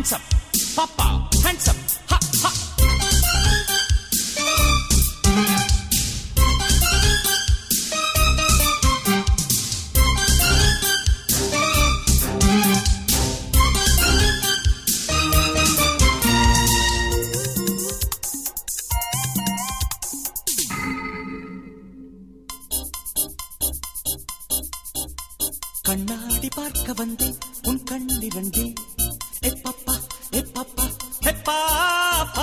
handsome papa handsome ha ha கண்ணாடி பார்க்க வந்தேன் உன் கண்ணிரண்டில் எப்பப்பா எப்பப்பா எப்பாப்பா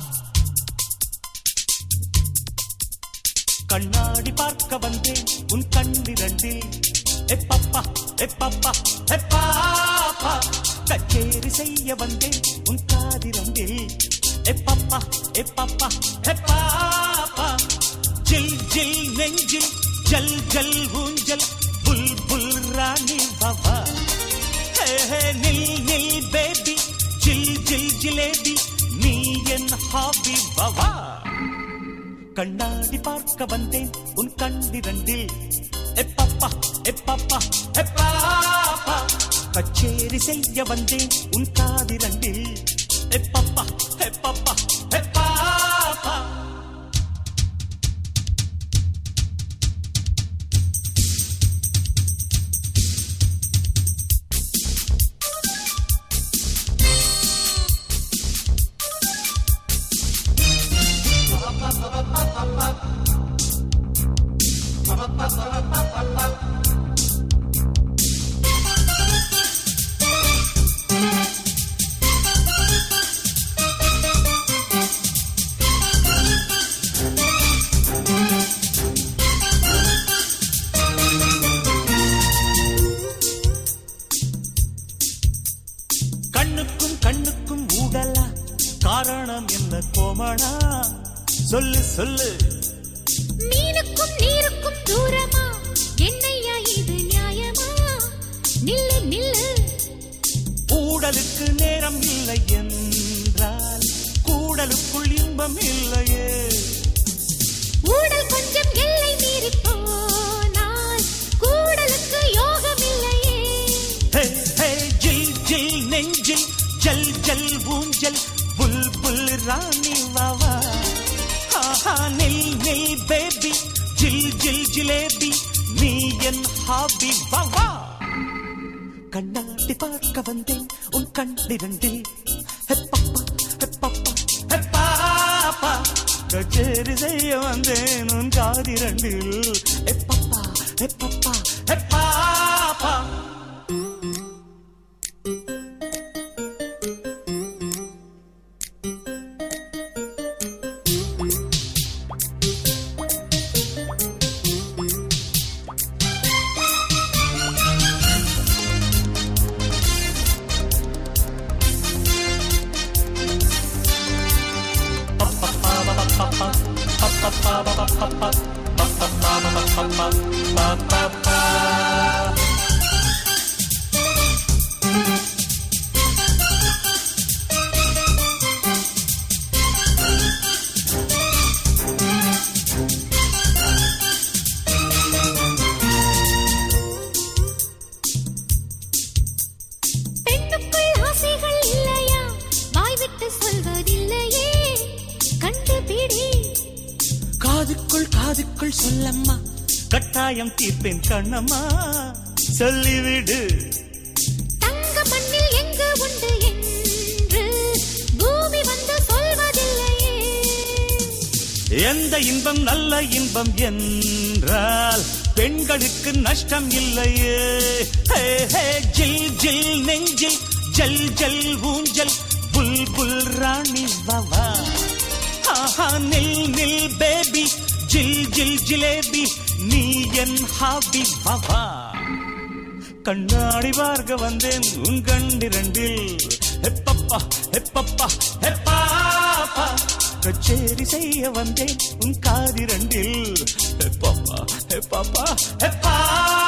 கண்ணாடி பார்க்க வந்தேன் உன் கண்ணிரண்டில் எப்பப்பா எப்பப்பா எப்பாப்பா கச்சேரி செய்ய வந்தேன் உன் காதிரண்டில் எப்பப்பா எப்பப்பா எப்பாப்பா ஜில் ஜில் நெஞ்சில் ஜல் ஜல் ஊஞ்சல் புல் புல் ராணி பாபா ஹே ஹே நில் நில் பேபி ஜில் ஜில் ஜிலேபி நீ என் ஹாபி பாபா கண்ணாடி பார்க்க வந்தேன் உன் கண்டிரண்டில் எப்பப்பா எப்பப்பா எப்பாப்பா கச்சேரி செய்ய வந்தேன் உன் காதிரண்டில் எப்பப்பா எப்பப்பா எப்பாப்பா கண்ணுக்கும் கண்ணுக்கும் ஊடலா காரணம் என்ன கோமணா சொல்லு சொல்லு மீனுக்கும் நீருக்கும் தூரமா என்னையா இது நியாயமா நில்லு நில்லு ஊடலுக்கு நேரம் இல்லை என்றால் கூடலுக்குள் இன்பம் இல்லையே ஊடல் கொஞ்சம் எல்லை மீறி போனால் கூடலுக்கு யோகம் இல்லையே ஹே ஹே ஜில் ஜில் நெஞ்சில் ஜல் ஜல் ஊஞ்சல் புல் புல் ராணி வாவா ஆஹா நில் நில் பேபி ஜில் ஜில் ஜிலேபி நீ என் ஹாபி வாவா கண்ணாடி பார்க்க வந்தேன் உன் கண்டிரண்டில் ஹெப்பப்பா ஹெப்பப்பா ஹெப்பாப்பா கச்சேரி செய்ய வந்தேன் உன் காதிரண்டில் எப்பப்பா எப்பப்பா ஹெப்பாப்பா பெண்ணுக்குள் ஆசைகள் இல்லையா வாய் விட்டு சொல்வதில்லையே கண்டுபிடி காதுக்குள் காதுக்குள் சொல்லம்மா கட்டாயம் தீர்ப்பேன் கண்ணம்மா சொல்லிவிடு தங்க மண்ணில் எங்கு உண்டு என்று பூமி வந்து சொல்வதில்லையே எந்த இன்பம் நல்ல இன்பம் என்றால் பெண்களுக்கு நஷ்டம் இல்லையே ஹே ஹே ஜில் ஜில் நெஞ்சில் ஜல் ஜல் ஊஞ்சல் புல் புல் ராணி வாவா ஆஹா நில் நில் பேபி ஜில் ஜில் ஜிலேபி நீ என் ஹாபி வாவா கண்ணாடி பார்க்க வந்தேன் உன் கண்டிரண்டில் எப்பப்பா எப்பப்பா எப்பாப்பா கச்சேரி செய்ய வந்தேன் உன் காதிரண்டில் எப்பப்பா எப்பப்பா எப்பா